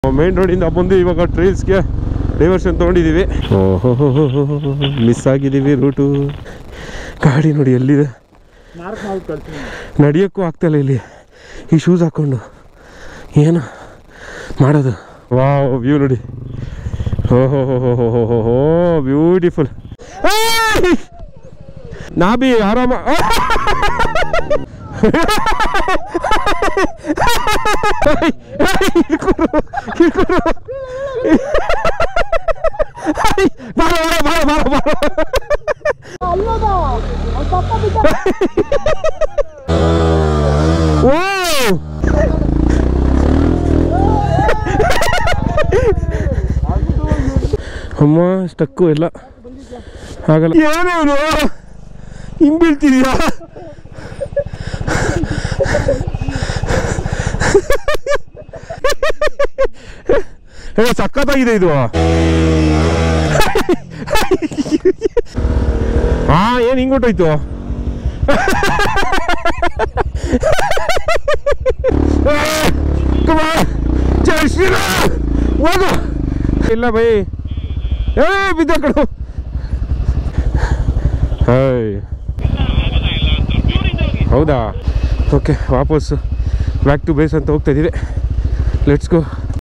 Main ರೋಡಿಂದ ಬಂದು ಇವಾಗ ಟ್ರೈಲ್ಸ್ಗೆ ಡೈವರ್ಷನ್ ತೊಗೊಂಡಿದ್ದೀವಿ ಓಹೋ ಮಿಸ್ ಆಗಿದ್ದೀವಿ ರೂಟು ಗಾಡಿ ನೋಡಿ ಎಲ್ಲಿದೆ ಮಾರ್ಕ್ ಮಾಡಿ ಕಳ್ತೀನಿ ನಡೆಯೋಕ್ಕೂ ಆಗ್ತಾಯಿಲ್ಲ ಇಲ್ಲಿ ಈ ಶೂಸ್ ಹಾಕ್ಕೊಂಡು ಏನು ಮಾಡೋದು ವಾವ್ ವ್ಯೂ ನೋಡಿ ಓಹೋ ಹೋ ಹೋ ಹೋ ಹೋ ಹೋ ಹೋ ಬ್ಯೂಟಿಫುಲ್ ನಾ ಬಿ ಆರಾಮ ಹಿಡ್ಕೊರು, ಹಿಡ್ಕೊರು. ಬಾರೋ, ಬಾರೋ, ಬಾರೋ, ಬಾರೋ, ಬಾರೋ. ಓ ಅಮ್ಮ ಸ್ಟಕ್ಕು ಎಲ್ಲ ಆಗಲ್ಲ ಏನೇನು ಹಿಂಗ್ ಬೀಳ್ತಿದ್ಯಾ ಏ ಸಖತ್ತಾಗಿದೆ ಇದು ಹಾ ಏನ್ ಹಿಂಗ್ ಹೊಟ್ಟೋಯ್ತು ಕುಮಾರ್ ಜೈ ಶ್ರೀರಾಮ್ ಹೋಗು ಇಲ್ಲ ಬೈ ಏ ಬಿದ್ದ ಕಡು ಹಾಯ್ ಹೌದಾ ಓಕೆ ವಾಪಸ್ಸು ಬ್ಯಾಕ್ ಟು ಬೇಸ್ ಅಂತ ಹೋಗ್ತಾ ಇದ್ದೀವಿ ಲೆಟ್ಸ್ ಗೋ